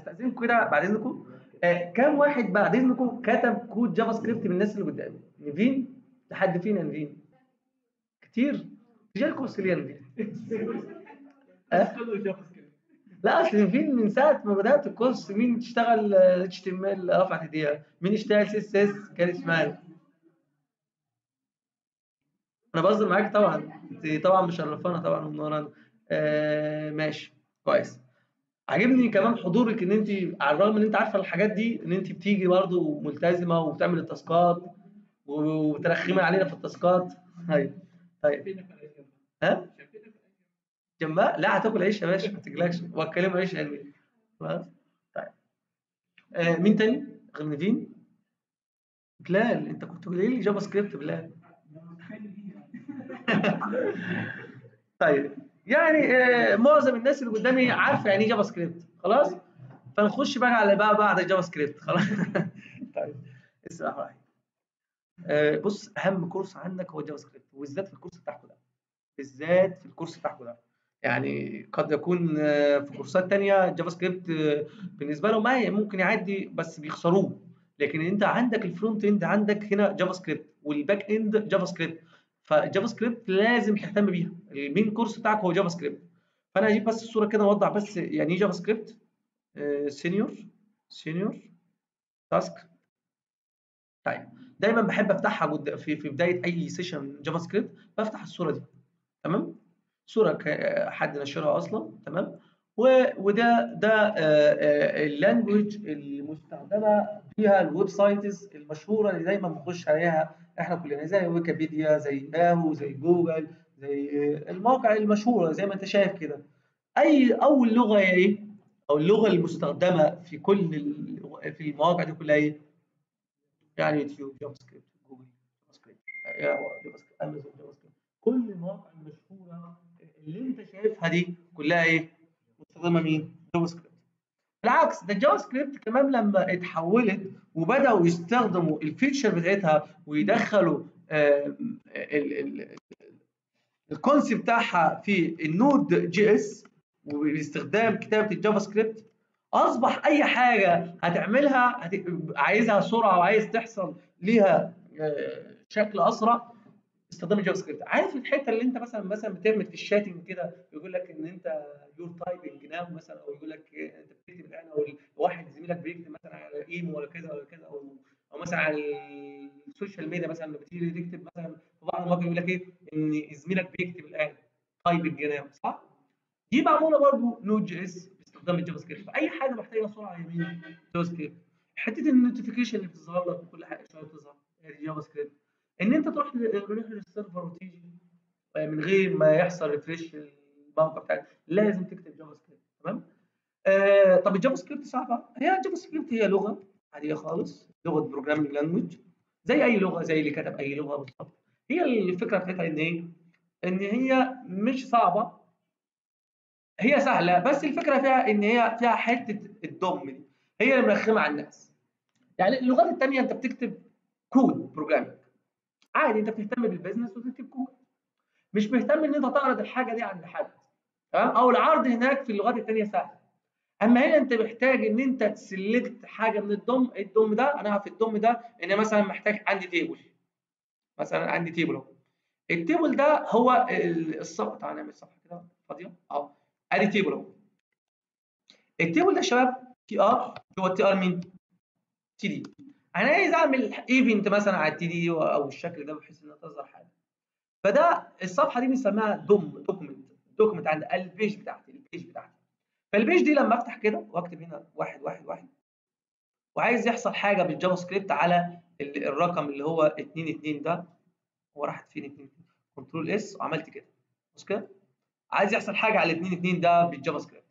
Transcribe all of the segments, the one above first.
استاذنكم كده بعد اذنكم آه كم واحد بعد اذنكم كتب كود جافا سكريبت من الناس اللي قدامي نيفين لحد فينا نيفين كتير تجي الكورس ليه نيفين أه؟ لا اصل نيفين من ساعه ما بدات الكورس مين تشتغل اتش تي ام ال رفعت ايديها مين يشتغل سي اس اس كان اسمها انا بهزر معاك طبعا انت طبعا مشرفانا طبعا ومنورانا آه ماشي كويس عاجبني كمان حضورك ان انت على الرغم ان انت عارفه الحاجات دي ان انت بتيجي برضه ملتزمه وبتعمل التاسكات وبترخمي علينا في التاسكات ايوه طيب ها جنبها لا هتاكل عيش يا باشا ما تقلقش واتكلم عيش قلبي خلاص طيب آه مين تاني غير نيفين بلال انت كنت قايل لي جافا سكريبت بلال طيب يعني آه معظم الناس اللي قدامي عارفه يعني ايه جافا سكريبت خلاص فنخش بقى على بقى بعد الجافا سكريبت خلاص طيب اسمع الرحمن آه بص اهم كورس عندك هو الجافا سكريبت وبالذات في الكورس بتاعكم ده بالذات في الكورس بتاعكم ده يعني قد يكون في كورسات تانية جافا سكريبت بالنسبه لهم ما ممكن يعدي بس بيخسروه لكن انت عندك الفرونت اند عندك هنا جافا سكريبت والباك اند جافا سكريبت فجافا سكريبت لازم تهتم بيها المين كورس بتاعك هو جافا سكريبت فانا هجيب بس الصوره كده اوضح بس يعني ايه جافا سكريبت سينيور سينيور تاسك طيب دايما بحب افتحها في في بدايه اي سيشن جافا سكريبت بفتح الصوره دي تمام صوره حد نشرها اصلا تمام وده ده اللانجوج المستخدمه فيها الويب سايتس المشهوره اللي دايما بنخش عليها احنا كلنا زي ويكيبيديا زي ياهو زي جوجل زي المواقع المشهوره زي ما انت شايف كده اي اول لغه هي ايه او اللغه المستخدمه في كل في المواقع دي كلها ايه يعني يوتيوب جافا سكريبت جوجل جافا سكريبت جافا سكريبت امازون جافا سكريبت كل المواقع المشهوره اللي انت شايفها دي كلها ايه مستخدمه مين جافا سكريبت بالعكس ده الجافا سكريبت كمان لما اتحولت وبداوا يستخدموا الفيتشر بتاعتها ويدخلوا الكونسيبت بتاعها في النود جي اس وباستخدام كتابه الجافا سكريبت اصبح اي حاجه هتعملها هت... عايزها سرعه وعايز تحصل ليها شكل اسرع استخدام الجافا سكريبت عارف الحته اللي انت مثلا مثلا بتعمل في الشاتنج كده يقول لك ان انت يور تايبنج ناو مثلا او يقول لك انت بتكتب الان او واحد زميلك بيكتب مثلا على ايمو ولا كذا ولا كذا او او مثلا على السوشيال ميديا مثلا لما بتيجي تكتب مثلا في بعض المواقع يقول لك ايه ان زميلك بيكتب الان تايبنج ناو صح؟ دي معموله برضه نود جي اس باستخدام الجافا سكريبت فاي حاجه محتاجه سرعه يمين جافا سكريبت حته النوتيفيكيشن اللي بتظهر لك وكل حاجه شويه بتظهر هي جافا سكريبت ان انت تروح للسيرفر وتيجي من غير ما يحصل ريفريش الموقع بتاعك لازم تكتب جافا سكريبت تمام آه طب الجافا سكريبت صعبه هي الجافا سكريبت هي لغه عاديه خالص لغه بروجرامنج لانجوج زي اي لغه زي اللي كتب اي لغه بالظبط هي الفكره بتاعتها ان ايه ان هي مش صعبه هي سهله بس الفكره فيها ان هي فيها حته الضم دي هي اللي مرخمه على الناس يعني اللغات الثانيه انت بتكتب كود بروجرامنج عادي انت بتهتم بالبيزنس وتكتب كود مش مهتم ان انت تعرض الحاجه دي عند حد تمام او العرض هناك في اللغات الثانيه سهل اما هنا انت محتاج ان انت تسلكت حاجه من الضم الضم ده انا في الضم ده ان مثلا محتاج عندي تيبل مثلا عندي تيبل اهو التيبل ده هو الصفحه تعالى نعمل صفحه كده فاضيه اهو ادي تيبل اهو التيبل ده يا شباب تي ار جوه التي ار مين؟ تي دي انا عايز اعمل ايفنت مثلا على التي دي او الشكل ده بحيث انها تظهر حاجه فده الصفحه دي بنسميها دوم دوكمنت دوكمنت عند البيج بتاعتي البيج بتاعتي فالبيج دي لما افتح كده واكتب هنا واحد واحد واحد وعايز يحصل حاجه بالجافا سكريبت على الرقم اللي هو 2 2 ده هو راحت فين 2 كنترول اس وعملت كده بص كده عايز يحصل حاجه على 2 2 ده بالجافا سكريبت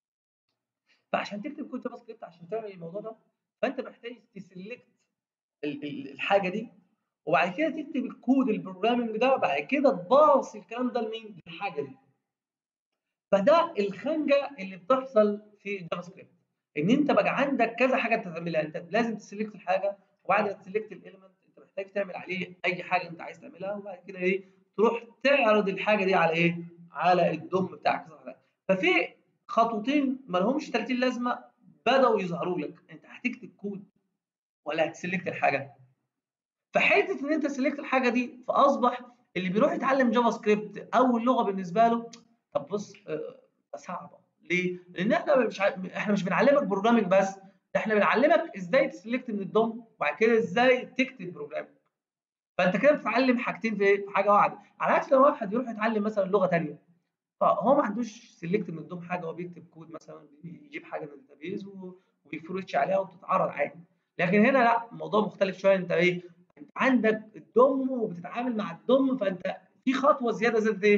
فعشان تكتب كود جافا سكريبت عشان تعمل الموضوع ده فانت محتاج تسلكت الحاجه دي وبعد كده تكتب الكود البروجرامنج ده بعد كده تباص الكلام ده لمين؟ للحاجه دي. فده الخنجه اللي بتحصل في الجافا سكريبت ان انت بقى عندك كذا حاجه انت تعملها انت لازم تسلكت الحاجه وبعد ما تسلكت الاليمنت انت محتاج تعمل عليه اي حاجه انت عايز تعملها وبعد كده ايه تروح تعرض الحاجه دي على ايه؟ على الدوم بتاعك ففي خطوتين ما لهمش 30 لازمه بداوا يظهروا لك انت هتكتب كود ولا هتسلكت الحاجه فحته ان انت سلكت الحاجه دي فاصبح اللي بيروح يتعلم جافا سكريبت اول لغه بالنسبه له طب بص آه، صعبه ليه؟ لان احنا مش ع... احنا مش بنعلمك بروجرامنج بس ده احنا بنعلمك ازاي تسلكت من الدوم وبعد كده ازاي تكتب بروجرام فانت كده بتتعلم حاجتين في في حاجه واحده على عكس لو واحد يروح يتعلم مثلا لغه ثانيه فهو ما عندوش سلكت من الدوم حاجه هو بيكتب كود مثلا يجيب حاجه من الداتابيز وبيفرش عليها وبتتعرض عادي لكن هنا لا الموضوع مختلف شويه انت ايه انت عندك الدم وبتتعامل مع الدم فانت في خطوه زياده زادت ايه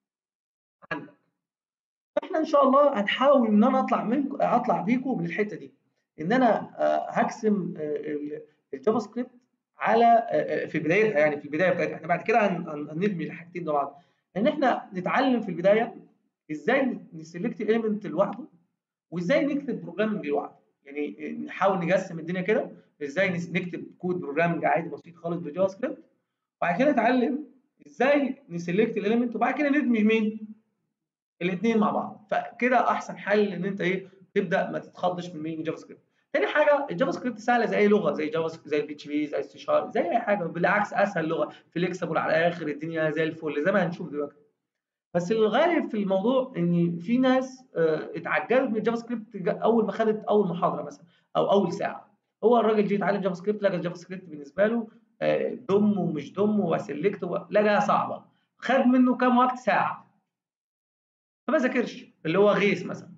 عندك فاحنا ان شاء الله هنحاول ان انا اطلع منكم اطلع بيكم من الحته دي ان انا آه، هقسم آه، الجافا سكريبت على آه، في بدايتها يعني في البدايه بتاعتها احنا بعد كده هنرمي الحاجتين دول بعض ان احنا نتعلم في البدايه ازاي نسلكت اليمنت لوحده وازاي نكتب بروجرامنج لوحده يعني نحاول نقسم الدنيا كده ازاي نكتب كود بروجرامنج عادي بسيط خالص بالجافا سكريبت وبعد كده نتعلم ازاي نسلكت الاليمنت وبعد كده ندمج مين الاثنين مع بعض فكده احسن حل ان انت ايه تبدا ما تتخضش من مين جافا سكريبت تاني حاجه الجافا سكريبت سهله زي اي لغه زي جافا زي البي اتش بي زي السي شارب زي اي حاجه بالعكس اسهل لغه فليكسبل على الاخر الدنيا زي الفل زي ما هنشوف دلوقتي بس الغالب في الموضوع ان في ناس اه اتعجلت من الجافا سكريبت اول ما خدت اول محاضره مثلا او اول ساعه هو الراجل جه يتعلم جافا سكريبت لقى الجافا سكريبت بالنسبه له اه دم ومش دم وسلكت لقاها صعبه خد منه كام وقت ساعه فما ذاكرش اللي هو غيث مثلا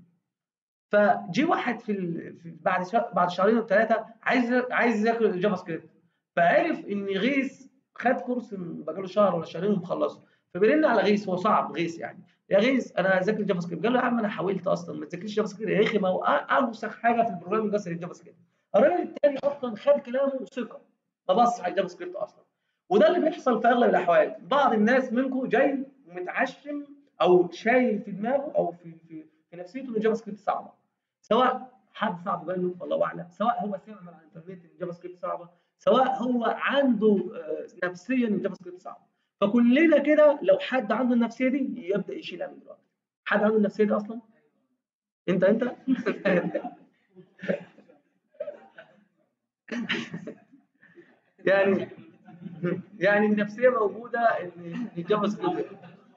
فجي واحد في, في بعد شا... بعد شهرين او ثلاثه عايز عايز يذاكر الجافا سكريبت فعرف ان غيث خد كورس بقاله شهر ولا شهرين ومخلصه فبيرن على غيث هو صعب غيث يعني يا غيث انا هذاكر الجافا سكريبت قال له يا عم انا حاولت اصلا ما تذاكرش جافا سكريبت يا اخي ما هو اوسخ حاجه في البروجرامنج اصلا الجافا سكريبت الراجل الثاني اصلا خد كلامه ثقه ما بصش على الجافا سكريبت اصلا وده اللي بيحصل في اغلب الاحوال بعض الناس منكم جاي متعشم او شايل في دماغه او في في, في نفسيته ان الجافا سكريبت صعبه سواء حد صعب باله والله اعلم سواء هو سمع من على الانترنت ان الجافا سكريبت صعبه سواء هو عنده نفسيا ان الجافا سكريبت صعبه فكلنا كده لو حد عنده النفسيه دي يبدا يشيلها من دلوقتي حد عنده النفسيه دي اصلا انت انت يعني يعني النفسيه موجوده ان الجافا سكريبت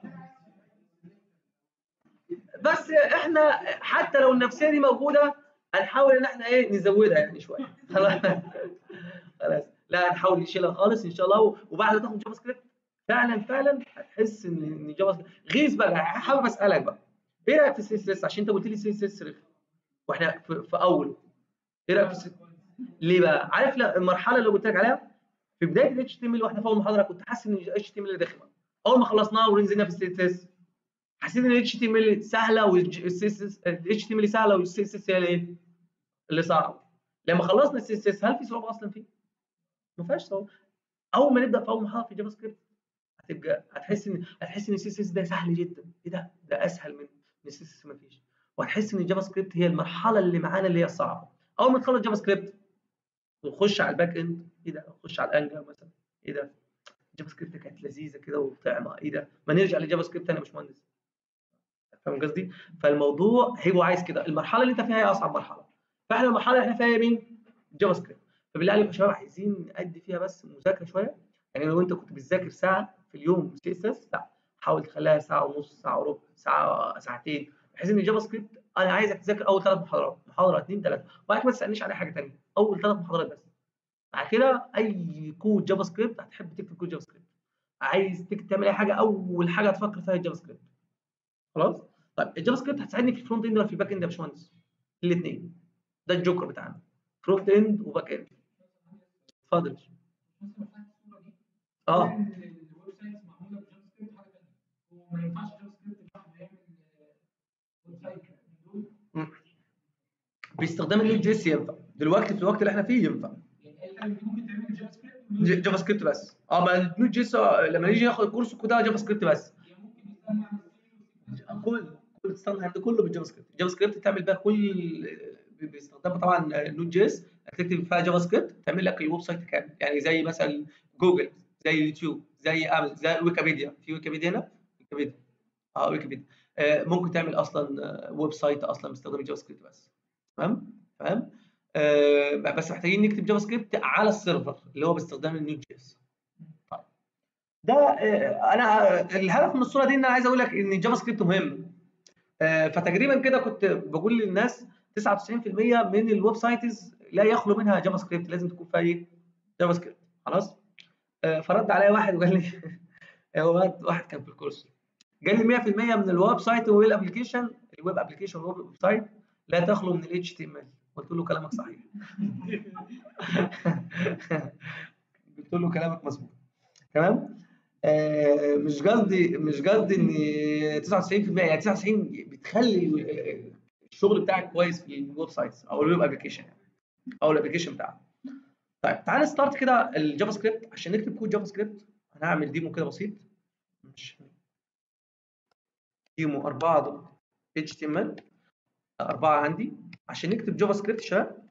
بس احنا حتى لو النفسيه دي موجوده هنحاول ان احنا ايه نزودها يعني شويه خلاص خلاص لا هنحاول نشيلها خالص ان شاء الله وبعد ما تاخد جافا سكريبت فعلا فعلا هتحس ان ان جافا سكريبت غيظ بقى حابب اسالك بقى ايه رايك في السي اس اس عشان انت قلت لي سي اس اس رخم واحنا في, في اول ايه رايك في السي ليه بقى عارف لا المرحله اللي قلت لك عليها في بدايه الاتش تي ام ال واحنا في اول محاضره كنت حاسس ان الاتش تي ام ال رخمه اول ما خلصناها ونزلنا في السي اس اس حسيت ان الاتش تي ام ال سهله والاتش تي ام ال سهله والسي اس اس هي الايه؟ اللي صعب لما خلصنا السي اس اس هل في صعوبه اصلا فيه؟ ما فيهاش صعوبه اول ما نبدا في اول محاضره في جافا سكريبت هتبقى هتحس ان هتحس ان السي اس اس ده سهل جدا ايه ده؟ ده اسهل من السي اس اس ما فيش وهتحس ان الجافا سكريبت هي المرحله اللي معانا اللي هي الصعبه اول ما تخلص جافا سكريبت ونخش على الباك اند ايه ده؟ نخش على الانجلر مثلا ايه ده؟ جافا سكريبت كانت لذيذه كده وطعمه ايه ده؟ ما نرجع لجافا سكريبت انا يا باشمهندس فاهم قصدي؟ فالموضوع هو عايز كده المرحله اللي انت فيها هي اصعب مرحله فاحنا المرحله اللي احنا فيها هي مين؟ جافا سكريبت فبالله عليكم يا شباب عايزين نأدي فيها بس مذاكره شويه يعني لو انت كنت بتذاكر ساعه في اليوم سي اس اس لا حاول تخليها ساعه ونص ساعه وربع ساعه ساعتين بحيث ان جافا سكريبت انا عايزك تذاكر اول ثلاث محاضرات محاضره اثنين ثلاثه وبعد كده ما تسالنيش على حاجه ثانيه اول ثلاث محاضرات بس بعد كده اي كود جافا سكريبت هتحب تكتب كود جافا سكريبت عايز تعمل اي حاجه اول حاجه هتفكر فيها الجافا سكريبت خلاص طيب الجافا سكريبت هتساعدني في الفرونت اند ولا في الباك اند يا باشمهندس الاثنين ده الجوكر بتاعنا فرونت اند وباك اند اتفضل اه باستخدام النود جي اس ينفع دلوقتي في الوقت اللي احنا فيه ينفع جافا سكريبت بس اه ما النود جي اس لما نيجي ناخد الكورس كده جافا سكريبت بس كل كل ستاند هاند كله بالجافا سكريبت الجافا سكريبت تعمل بقى كل باستخدام طبعا نود جي اس هتكتب فيها جافا سكريبت تعمل لك الويب سايت كامل يعني زي مثلا جوجل زي يوتيوب زي امازون زي ويكيبيديا في ويكيبيديا هنا ويكيبيديا اه ويكيبيديا آه ممكن تعمل اصلا ويب سايت اصلا باستخدام الجافا سكريبت بس تمام تمام آه بس محتاجين نكتب جافا سكريبت على السيرفر اللي هو باستخدام النيو جي اس طيب ده آه انا الهدف من الصوره دي ان انا عايز اقول لك ان الجافا سكريبت مهم آه فتقريبا كده كنت بقول للناس 99% من الويب سايتس لا يخلو منها جافا سكريبت لازم تكون فيها ايه جافا سكريبت خلاص آه فرد عليا واحد وقال لي هو واحد كان في الكورس قال لي 100% من الويب سايت والويب ابلكيشن الويب ابلكيشن والويب سايت لا تخلو من ال HTML قلت له كلامك صحيح قلت له كلامك مظبوط تمام آه مش قصدي مش قصدي ان 99% يعني 99 بتخلي الشغل بتاعك كويس في الويب سايتس او الويب ابلكيشن يعني او الابلكيشن بتاعك طيب تعال ستارت كده الجافا سكريبت عشان نكتب كود جافا سكريبت هنعمل ديمو كده بسيط مش ديمو 4 اتش تي ام ال 4 عندي عشان نكتب جافا سكريبت يا شباب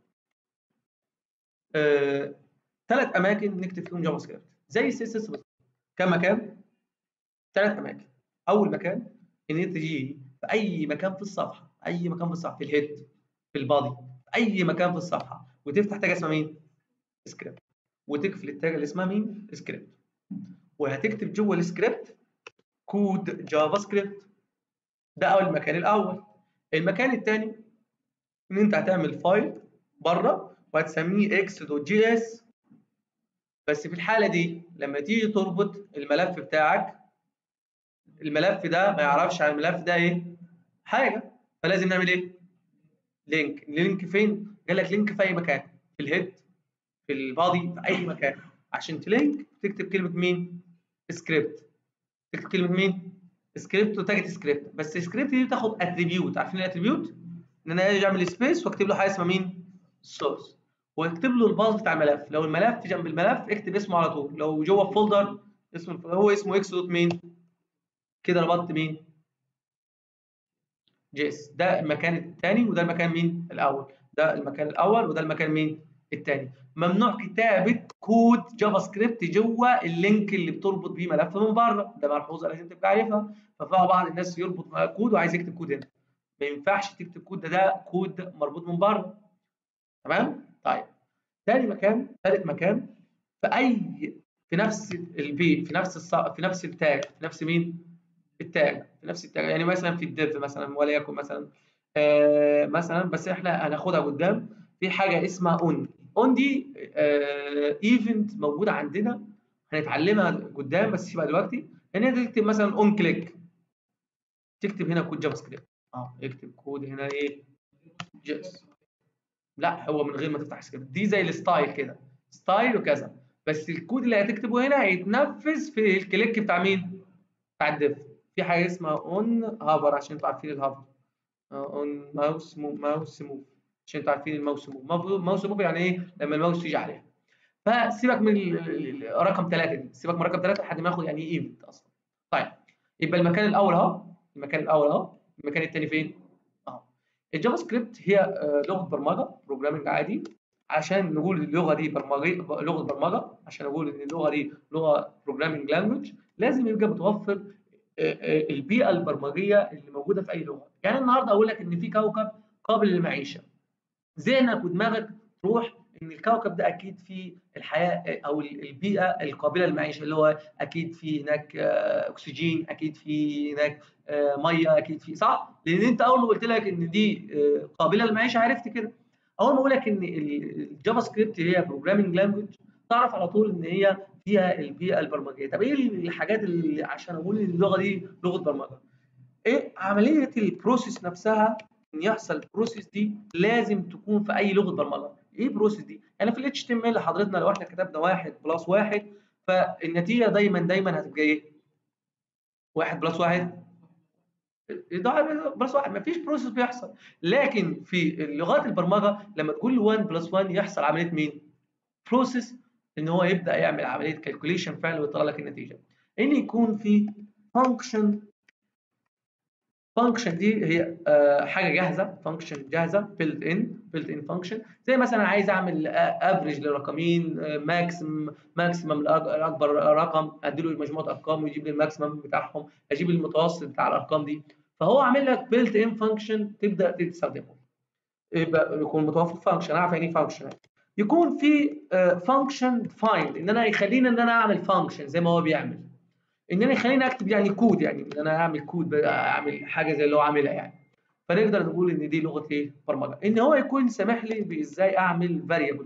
ثلاث آه، اماكن نكتب فيهم جافا سكريبت زي السي اس اس بالظبط كم مكان؟ ثلاث اماكن اول مكان ان انت تجي في اي مكان في الصفحه اي مكان في الصفحه في الهيد في البادي اي مكان في الصفحه وتفتح تاج اسمها مين؟ سكريبت وتقفل التاج اللي اسمها مين؟ سكريبت وهتكتب جوه السكريبت كود جافا سكريبت ده اول المكان الاول المكان الثاني ان انت هتعمل فايل بره وهتسميه اكس دوت جي اس بس في الحاله دي لما تيجي تربط الملف بتاعك الملف ده ما يعرفش عن الملف ده ايه حاجه فلازم نعمل ايه لينك لينك فين قال لك لينك في اي مكان في الهيد في البادي في اي مكان عشان تلينك تكتب كلمه مين سكريبت تكتب كلمه مين سكريبت وتاجت سكريبت بس السكريبت دي بتاخد اتريبيوت عارفين الاتريبيوت ان انا اجي اعمل سبيس واكتب له حاجه اسمها مين السورس واكتب له الباص بتاع الملف لو الملف جنب الملف اكتب اسمه على طول لو جوه فولدر اسمه هو اسمه اكس دوت مين كده ربطت مين جيس ده المكان الثاني وده المكان مين الاول ده المكان الاول وده المكان مين الثاني ممنوع كتابه كود جافا سكريبت جوه اللينك اللي بتربط بيه ملف من بره ده ملحوظه لازم تبقى عارفها ففيها بعض الناس يربط كود وعايز يكتب كود هنا ما ينفعش تكتب كود ده ده كود مربوط من بره تمام طيب ثاني مكان ثالث مكان في اي في نفس البي في نفس الص... في نفس التاج في نفس مين التاج في نفس التاج يعني مثلا في الديف مثلا وليكن مثلا آه مثلا بس احنا هناخدها قدام في حاجه اسمها اون اون دي آه ايفنت موجوده عندنا هنتعلمها قدام بس سيبها دلوقتي ان انت تكتب مثلا اون كليك تكتب هنا كود جافا سكريبت اه اكتب كود هنا ايه جيس لا هو من غير ما تفتح سكريبت دي زي الستايل كده ستايل وكذا بس الكود اللي هتكتبه هنا هيتنفذ في الكليك بتاع مين؟ بتاع الديف في حاجه اسمها اون هافر عشان انتوا عارفين الهافر اون ماوس ماوس موف عشان انتوا عارفين الماوس موف ماوس موف يعني ايه لما الماوس يجي عليها فسيبك من رقم ثلاثه دي سيبك من رقم ثلاثه لحد ما ياخد يعني ايه ايفنت اصلا طيب يبقى المكان الاول اهو المكان الاول اهو المكان الثاني فين اهو الجافا سكريبت هي آه، لغه برمجه بروجرامنج عادي عشان نقول اللغه دي برمجه لغه برمجه عشان نقول ان اللغه دي لغه بروجرامنج لانجوج لازم يبقى متوفر آه، آه، البيئه البرمجيه اللي موجوده في اي لغه يعني النهارده اقول لك ان في كوكب قابل للمعيشه ذهنك ودماغك تروح ان الكوكب ده اكيد فيه الحياه او البيئه القابله للمعيشه اللي هو اكيد في هناك اكسجين اكيد في هناك آه، ميه اكيد في صح لان انت اول ما قلت لك ان دي آه، قابله للمعيشه عرفت كده اول ما اقول لك ان الجافا سكريبت هي بروجرامنج لانجوج تعرف على طول ان هي فيها البيئه البرمجيه طب ايه الحاجات اللي عشان اقول ان اللغه دي لغه برمجه ايه عمليه البروسيس نفسها ان يحصل البروسيس دي لازم تكون في اي لغه برمجه ايه بروسيس دي يعني في الاتش تي ام ال حضرتنا لو احنا كتبنا واحد بلس واحد فالنتيجه دايما دايما هتبقى ايه واحد بلس واحد بلس واحد مفيش بروسيس بيحصل لكن في لغات البرمجه لما تقول 1 بلس 1 يحصل عمليه مين؟ بروسيس ان هو يبدا يعمل عمليه كالكوليشن فعلا ويطلع لك النتيجه ان يكون في فانكشن فانكشن دي هي آه، حاجه جاهزه فانكشن جاهزه بيلت ان بيلت ان فانكشن زي مثلا عايز اعمل افريج لرقمين ماكسيم ماكسيمم الاكبر رقم ادي له مجموعه ارقام ويجيب لي الماكسيمم بتاعهم اجيب المتوسط بتاع الارقام دي فهو عامل لك بيلت ان فانكشن تبدا تستخدمه يبقى يكون متوفر فانكشن اعرف يعني ايه فانكشن يكون في فانكشن ديفايند ان انا يخليني ان انا اعمل فانكشن زي ما هو بيعمل ان انا يخليني اكتب يعني كود يعني ان انا اعمل كود اعمل حاجه زي اللي هو عاملها يعني فنقدر نقول ان دي لغه ايه برمجه ان هو يكون سامح لي بازاي اعمل فاريبل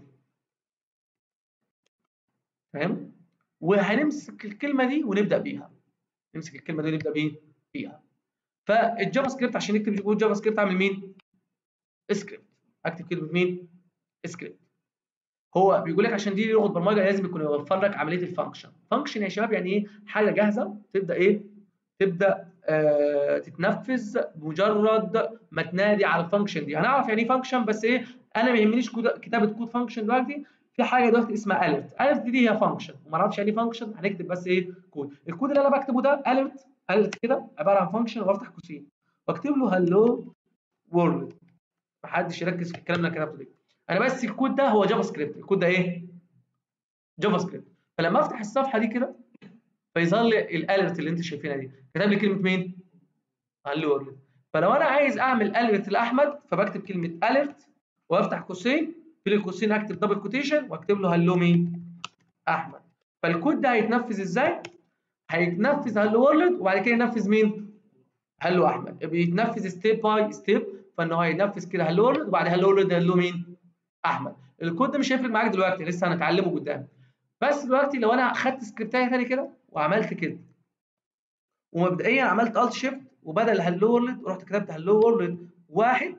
فاهم وهنمسك الكلمه دي ونبدا بيها نمسك الكلمه دي ونبدا بيه فيها فالجافا سكريبت عشان نكتب كود جافا سكريبت اعمل مين سكريبت اكتب كلمه مين سكريبت هو بيقول لك عشان دي لغه برمجه لازم يكون يوفر لك عمليه الفانكشن فانكشن يا شباب يعني ايه حاجه جاهزه تبدا ايه تبدا آه تتنفذ بمجرد ما تنادي على الفانكشن دي هنعرف يعني ايه فانكشن بس ايه انا ما يهمنيش كتابه كود فانكشن دلوقتي في حاجه دلوقتي اسمها اليرت اليرت دي هي فانكشن وما نعرفش يعني ايه فانكشن هنكتب بس ايه كود الكود اللي انا بكتبه ده اليرت اليرت كده عباره عن فانكشن وافتح قوسين واكتب له هلو وورلد محدش يركز في الكلام اللي انا كتبته ده انا بس الكود ده هو جافا سكريبت الكود ده ايه جافا سكريبت فلما افتح الصفحه دي كده فيظهر لي الاليرت اللي انت شايفينها دي كتب لي كلمه مين هلو وورلد فلو انا عايز اعمل اليرت لاحمد فبكتب كلمه اليرت وافتح قوسين في القوسين اكتب دبل كوتيشن واكتب له هلو مين احمد فالكود ده هيتنفذ ازاي هيتنفذ هلو وورلد وبعد كده ينفذ مين هلو احمد بيتنفذ ستيب باي ستيب فان هو هينفذ كده هلو وورلد وبعد هلو وورلد هلو مين احمد الكود ده مش هيفرق معاك دلوقتي لسه هنتعلمه قدام بس دلوقتي لو انا خدت سكريبتايه ثاني كده وعملت كده ومبدئيا عملت الت شيفت وبدل هلو وورلد رحت كتبت هلو وورلد واحد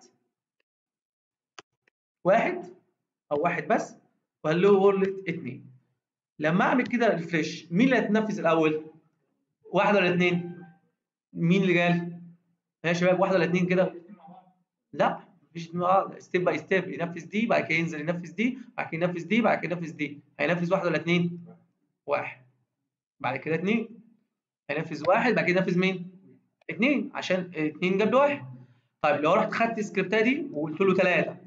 واحد او واحد بس وهلو وورلد اثنين لما اعمل كده ريفريش مين اللي هيتنفذ الاول؟ واحد ولا اثنين؟ مين اللي قال؟ يا شباب واحد ولا اثنين كده؟ لا مفيش ستيب باي ستيب ينفذ دي بعد كده ينزل ينفذ دي بعد كده ينفذ دي بعد كده ينفذ دي هينفذ واحد ولا اثنين؟ واحد بعد كده اثنين هينفذ واحد بعد كده ينفذ مين؟ اثنين عشان اثنين جنب واحد طيب لو رحت خدت السكريبتات دي وقلت له ثلاثه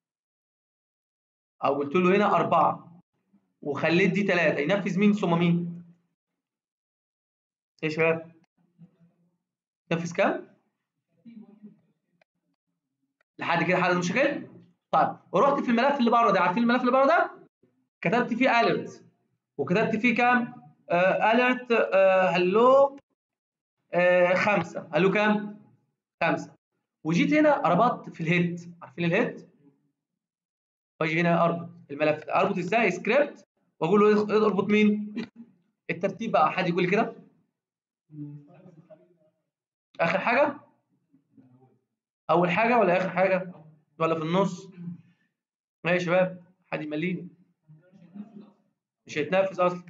او قلت له هنا اربعه وخليت دي ثلاثه ينفذ مين ثم مين؟ ايه يا شباب؟ ينفذ كام؟ لحد كده حل المشاكل؟ طيب ورحت في الملف اللي بره ده عارفين الملف اللي بره ده؟ كتبت فيه اليرت وكتبت فيه كام؟ اليرت هلو خمسه هلو كام؟ خمسه وجيت هنا ربطت في الهيد عارفين الهيد؟ واجي هنا اربط الملف ده اربط ازاي؟ سكريبت واقول له اربط مين؟ الترتيب بقى حد يقول لي كده؟ اخر حاجه؟ اول حاجه ولا اخر حاجه ولا في النص ايه يا شباب حد يمليني مش هيتنفذ اصلا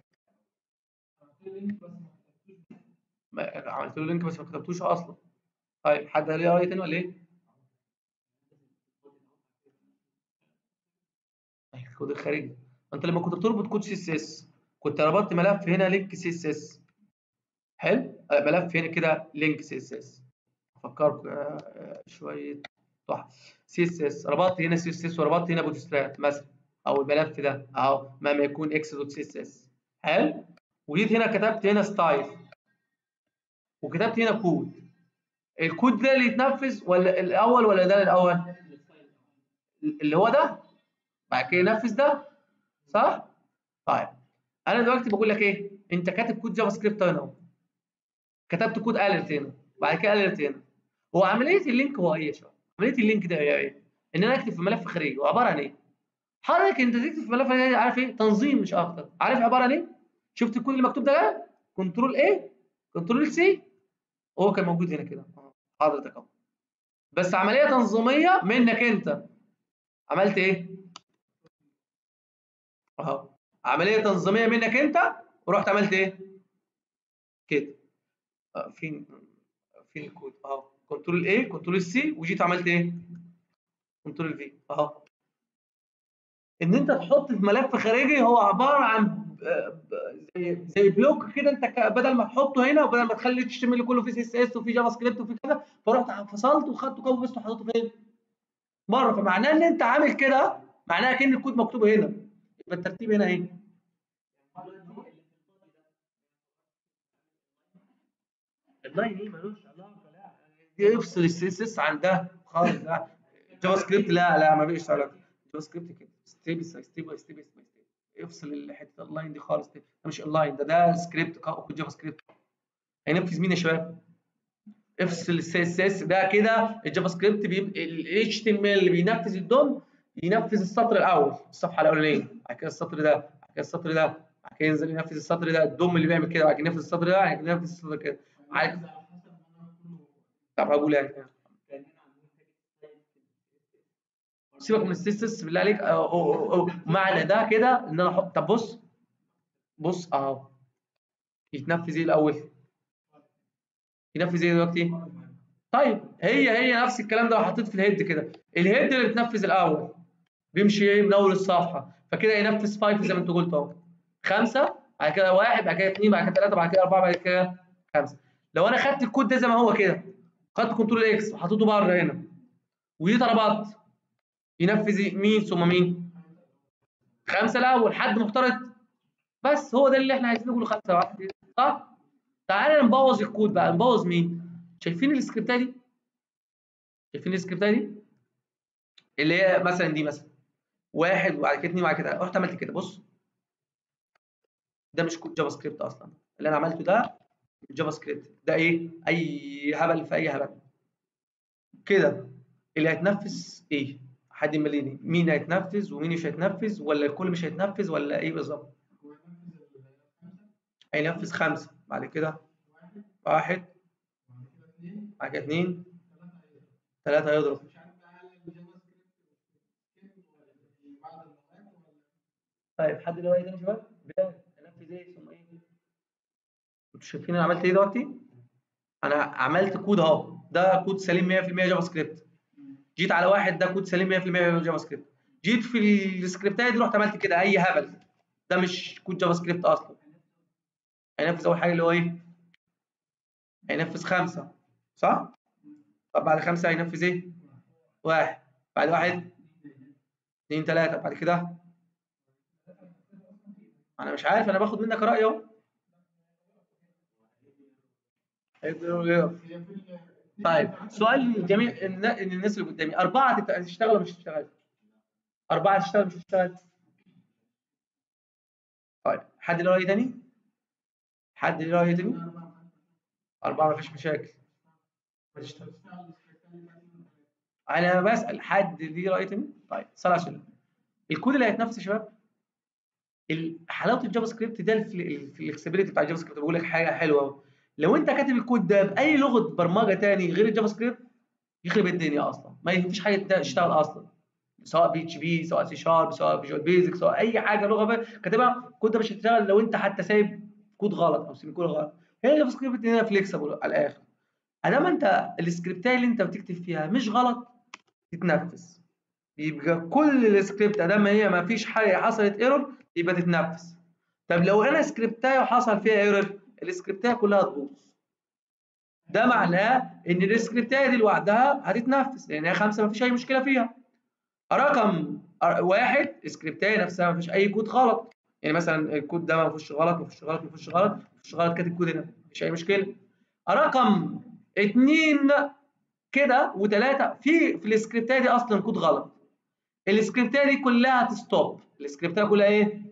عملت له لينك بس ما كتبتوش اصلا طيب حد ليه راي تاني ولا ايه الكود الخارجي انت لما كنت بتربط كود سي اس اس كنت ربطت ملف هنا لينك سي اس اس حلو ملف هنا كده لينك سي اس اس افكركم شويه صح سي اس اس ربطت هنا سي اس اس وربطت هنا بوتستراب مثلا او الملف ده اهو مهما يكون اكس دوت سي اس اس حلو وجيت هنا كتبت هنا ستايل وكتبت هنا كود الكود ده اللي يتنفذ ولا الاول ولا ده الاول اللي هو ده بعد كده ينفذ ده صح طيب انا دلوقتي بقول لك ايه انت كاتب كود جافا سكريبت هنا كتبت كود اليرت هنا بعد كده اليرت هنا هو عمليه اللينك هو ايه يا شباب عمليه اللينك ده هي ايه ان انا اكتب في ملف خارجي وعباره عن ايه حضرتك انت تكتب في ملف خارجي عارف ايه تنظيم مش اكتر عارف عباره عن ايه شفت الكود اللي مكتوب ده كنترول ايه كنترول سي هو كان موجود هنا كده حضرتك اهو بس عمليه تنظيميه منك انت عملت ايه اهو عمليه تنظيميه منك انت ورحت عملت ايه كده فين فين الكود اهو كنترول ايه كنترول سي وجيت عملت ايه كنترول في اهو ان انت تحط في ملف خارجي هو عباره عن زي زي بلوك كده انت بدل ما تحطه هنا وبدل ما تخلي اتش ام كله في سي اس اس وفي جافا سكريبت وفي كذا فرحت فصلت وخدته كوبي بيست وحطيته فين؟ بره فمعناه ان انت عامل كده معناها كان الكود مكتوب هنا يبقى الترتيب هنا ايه؟ اللاين ايه ملوش علاقه لا دي افصل السي اس اس عن ده خالص ده جافا سكريبت لا لا ما فيش علاقه جافا سكريبت كده ستيب ستيب ستيب ستيب افصل حته اللاين دي خالص ده مش اللاين ده ده سكريبت كود جافا سكريبت هينفذ مين يا شباب؟ افصل السي اس اس ده كده الجافا سكريبت الاتش تي ام ال اللي بينفذ الدوم ينفذ السطر الاول الصفحه الاولانيه بعد كده السطر ده بعد كده السطر ده بعد كده ينزل ينفذ السطر ده الدوم اللي بيعمل كده بعد كده ينفذ السطر ده بعد كده ينفذ السطر كده طب هقول ايه سيبك من السيستس بالله عليك أو أو أو معنى ده كده ان انا احط طب بص بص اهو يتنفذ ايه الاول ينفذ ايه دلوقتي طيب هي هي نفس الكلام ده لو حطيت في الهيد كده الهيد اللي بتنفذ الاول بيمشي ايه من اول الصفحه فكده ينفذ 5 زي ما انت قلت اهو خمسه بعد كده واحد بعد كده اثنين بعد كده ثلاثه بعد كده اربعه بعد كده خمسه لو انا خدت الكود ده زي ما هو كده خدت كنترول اكس وحطيته بره هنا ودي طلبات ينفذ مين ثم مين؟ خمسه الاول حد محترض بس هو ده اللي احنا عايزين نقوله خمسه واحد صح؟ تعالى نبوظ الكود بقى نبوظ مين؟ شايفين السكريبتات دي؟ شايفين السكريبتات دي؟ اللي هي مثلا دي مثلا واحد وبعد كده اثنين وبعد كده رحت عملت كده بص ده مش كود جافا سكريبت اصلا اللي انا عملته ده جافا سكريبت ده ايه؟ اي هبل في اي هبل كده اللي هيتنفذ ايه؟ حد يمليني مين هيتنفذ ومين مش هيتنفذ ولا الكل مش هيتنفذ ولا ايه بالظبط؟ هينفذ خمسه بعد كده واحد بعد كده اثنين ثلاثة هيضرب طيب حد اللي هو ايه تاني يا شباب؟ بلال هنفذ ايه ثم ايه؟ انتوا شايفين انا عملت ايه دلوقتي؟ انا عملت كود اهو ده كود سليم 100% جافا سكريبت جيت على واحد ده كود سليم 100% جافا سكريبت جيت في السكريبتايه دي رحت عملت كده اي هبل ده مش كود جافا سكريبت اصلا هينفذ اول حاجه اللي هو ايه؟ هينفذ خمسه صح؟ طب بعد خمسه هينفذ ايه؟ واحد بعد واحد اثنين ثلاثه بعد كده انا مش عارف انا باخد منك راي اهو طيب سؤال جميع الناس اللي قدامي أربعة تشتغل ولا مش تشتغل؟ أربعة تشتغل مش تشتغل؟ طيب حد له رأي تاني؟ حد له رأي تاني؟ أربعة مفيش مشاكل تشتغل أنا بسأل حد ليه رأي تاني؟ طيب صلى على وسلم الكود اللي هيتنفذ يا شباب حلاوة الجافا سكريبت ده الفلكسبيليتي بتاع الجافا سكريبت بقول لك حاجة حلوة أوي لو انت كاتب الكود ده باي لغه برمجه تاني غير الجافا سكريبت يخرب الدنيا اصلا ما فيش حاجه تشتغل اصلا سواء بي اتش بي سواء سي شارب سواء فيجوال بيزك سواء اي حاجه لغه كاتبها الكود ده مش هيشتغل لو انت حتى سايب كود غلط او سيمي كود غلط هي الجافا سكريبت هنا فليكسبل على الاخر ادام انت السكريبتايه اللي انت بتكتب فيها مش غلط تتنفذ يبقى كل السكريبت ادام هي ما فيش حاجه حصلت ايرور يبقى تتنفذ طب لو انا سكريبتايه وحصل فيها ايرور السكريبتايه كلها تبوظ ده معناه ان السكريبتايه دي لوحدها هتتنفذ لان هي خمسه مفيش اي مشكله فيها رقم واحد السكريبتايه نفسها مفيش اي كود غلط يعني مثلا الكود ده ما فيهوش غلط ما فيهوش غلط ما فيهوش غلط ما فيهوش غلط كاتب كود هنا مفيش اي مشكله رقم اثنين كده وثلاثه في في السكريبتايه دي اصلا كود غلط السكريبتايه دي كلها تستوب السكريبتايه كلها ايه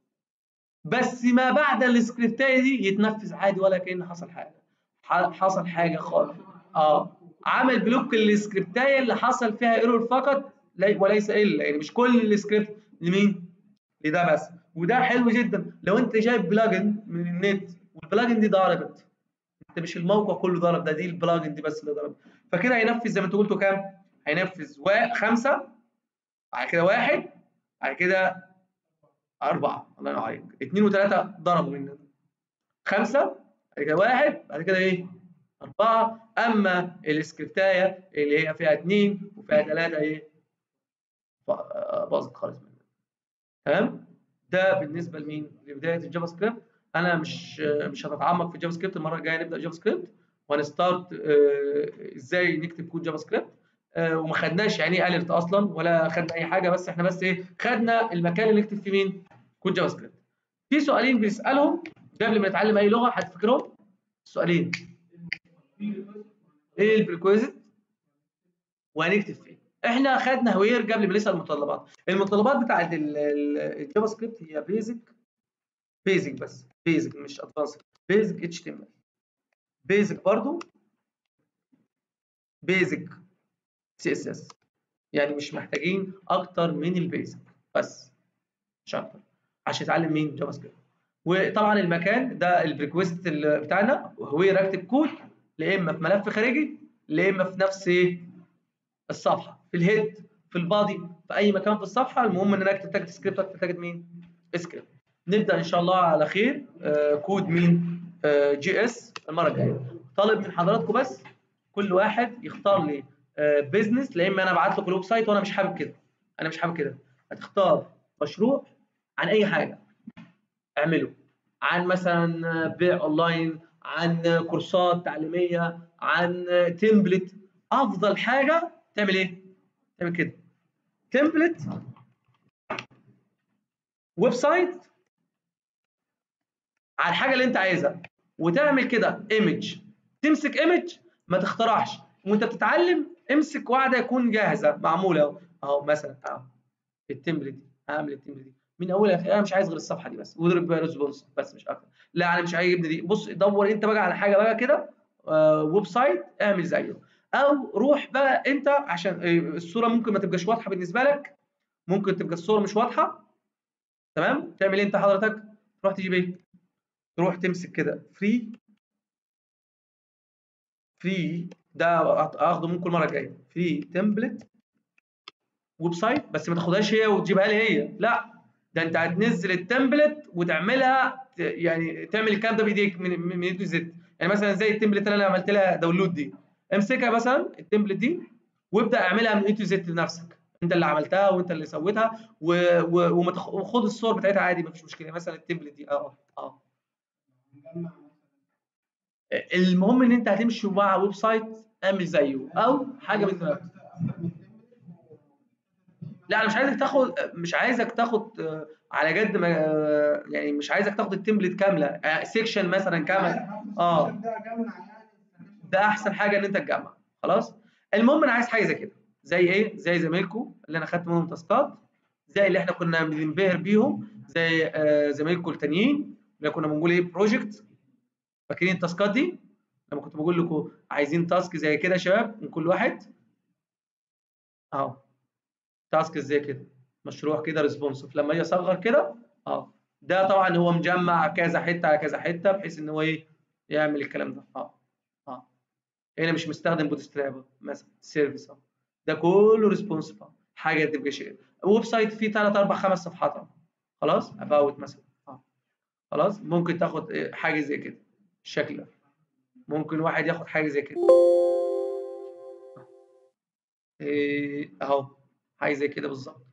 بس ما بعد السكريبتايه دي يتنفذ عادي ولا كأن حصل حاجه حصل حاجه خالص اه عمل بلوك السكريبتايه اللي حصل فيها ايرور فقط وليس الا يعني مش كل السكريبت لمين لده بس وده حلو جدا لو انت جايب بلجن من النت والبلجن دي ضربت انت مش الموقع كله ضرب ده دي البلجن دي بس اللي ضربت فكده هينفذ زي ما انت قلتوا كام هينفذ خمسه بعد كده واحد بعد كده أربعة الله ينور عليك اثنين وثلاثة ضربوا مننا خمسة بعد كده واحد بعد كده إيه؟ أربعة أما السكريبتاية اللي هي فيها اثنين وفيها ثلاثة إيه؟ باظت خالص مننا تمام؟ ده بالنسبة لمين؟ لبداية الجافا سكريبت أنا مش مش هتتعمق في الجافا سكريبت المرة الجاية نبدأ جافا سكريبت وهنستارت آه إزاي نكتب كود جافا سكريبت آه وما خدناش يعني ايه اليرت اصلا ولا خدنا اي حاجه بس احنا بس ايه خدنا المكان اللي نكتب فيه مين كود جافا سكريبت في سؤالين بنسالهم قبل ما نتعلم اي لغه حد فاكرهم سؤالين ايه البريكويزيت وهنكتب فين احنا خدنا وير قبل ما نسال المتطلبات المتطلبات بتاعت الجافا سكريبت هي بيزك بيزك بس بيزك مش ادفانس بيزك اتش تي ام ال بيزك برضو بيزك سي اس اس يعني مش محتاجين اكتر من البيزك بس مش اكتر عشان يتعلم مين جافا سكريبت وطبعا المكان ده الريكوست بتاعنا وهو يركب كود لا اما في ملف خارجي لا اما في نفس ايه الصفحه في الهيد في البادي في اي مكان في الصفحه المهم ان انا اكتب تاجت سكريبت اكتب تاجت مين سكريبت نبدا ان شاء الله على خير آه كود مين آه جي اس المره الجايه طالب من حضراتكم بس كل واحد يختار لي آه بيزنس لا اما انا ابعت لكم الويب سايت وانا مش حابب كده انا مش حابب كده هتختار مشروع عن اي حاجه اعمله عن مثلا بيع اونلاين عن كورسات تعليميه عن تمبلت افضل حاجه تعمل ايه تعمل كده تمبلت ويب سايت على الحاجه اللي انت عايزها وتعمل كده ايمج تمسك ايمج ما تخترعش وانت بتتعلم امسك واحده يكون جاهزه معموله اهو اهو مثلا اهو التمبلت دي هعمل التمبلت دي من اولها لاخرها انا مش عايز غير الصفحه دي بس واضرب بيها ريسبونس بس مش اكتر لا انا مش عاجبني دي بص دور انت بقى على حاجه بقى كده آه ويب سايت اعمل زيه او روح بقى انت عشان الصوره ممكن ما تبقاش واضحه بالنسبه لك ممكن تبقى الصوره مش واضحه تمام تعمل ايه انت حضرتك تروح تجيب ايه تروح تمسك كده فري فري ده اخده منكم المره الجايه فري تمبلت ويب سايت بس ما تاخدهاش هي وتجيبها لي هي لا ده انت هتنزل التمبلت وتعملها يعني تعمل الكلام ده بايديك من من اي تو زد يعني مثلا زي التمبلت اللي انا عملت لها داونلود دي امسكها مثلا التمبلت دي وابدا اعملها من اي تو زد لنفسك انت اللي عملتها وانت اللي سويتها وما خد الصور بتاعتها عادي مفيش مشكله مثلا التمبلت دي اه اه المهم ان انت هتمشي مع ويب سايت اعمل زيه او حاجه من لا انا مش عايزك تاخد مش عايزك تاخد على قد ما يعني مش عايزك تاخد التمبلت كامله سيكشن مثلا كامل اه ده احسن حاجه ان انت تجمع خلاص المهم انا عايز حاجه زي كده زي ايه زي زمايلكم اللي انا خدت منهم تاسكات زي اللي احنا كنا بننبهر بيهم زي آه زمايلكم التانيين اللي كنا بنقول ايه بروجكت فاكرين التاسكات دي لما كنت بقول لكم عايزين تاسك زي كده يا شباب من كل واحد اهو تاسك زي كده مشروع كده ريسبونسيف لما اجي اصغر كده اه ده طبعا هو مجمع كذا حته على كذا حته بحيث ان هو ايه يعمل الكلام ده اه اه هنا مش مستخدم بوتستراب مثلا سيرفيس اه ده كله ريسبونسيف حاجه تبقى شيء ويب سايت فيه 3 4 5 صفحات اه خلاص اباوت مثلا اه خلاص ممكن تاخد حاجه زي كده الشكل ده ممكن واحد ياخد حاجه زي كده ايه اهو حاجه زي كده بالظبط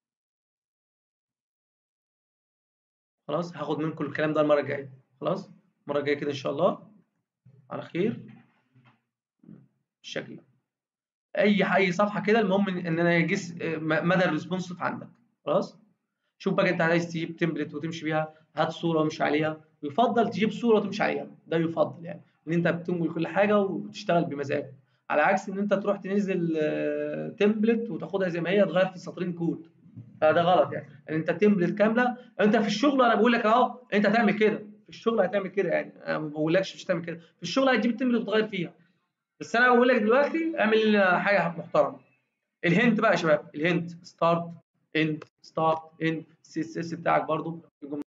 خلاص هاخد منكم الكلام ده المره الجايه خلاص المره الجايه كده ان شاء الله على خير بالشكل ده اي اي صفحه كده المهم ان انا اقيس مدى الريسبونسيف عندك خلاص شوف بقى انت عايز تجيب تمبلت وتمشي بيها هات صوره وامشي عليها يفضل تجيب صوره وتمشي عليها ده يفضل يعني ان انت بتنقل كل حاجه وتشتغل بمزاج على عكس ان انت تروح تنزل تمبلت وتاخدها زي ما هي تغير في سطرين كود فده غلط يعني ان انت تمبلت كامله انت في الشغل انا بقول لك اهو انت هتعمل كده في الشغل هتعمل كده يعني انا ما بقولكش مش هتعمل كده في الشغل هتجيب التمبلت وتغير فيها بس انا بقول لك دلوقتي اعمل لنا حاجه محترمه الهنت بقى يا شباب الهنت ستارت اند ستارت اند السي اس اس بتاعك برضو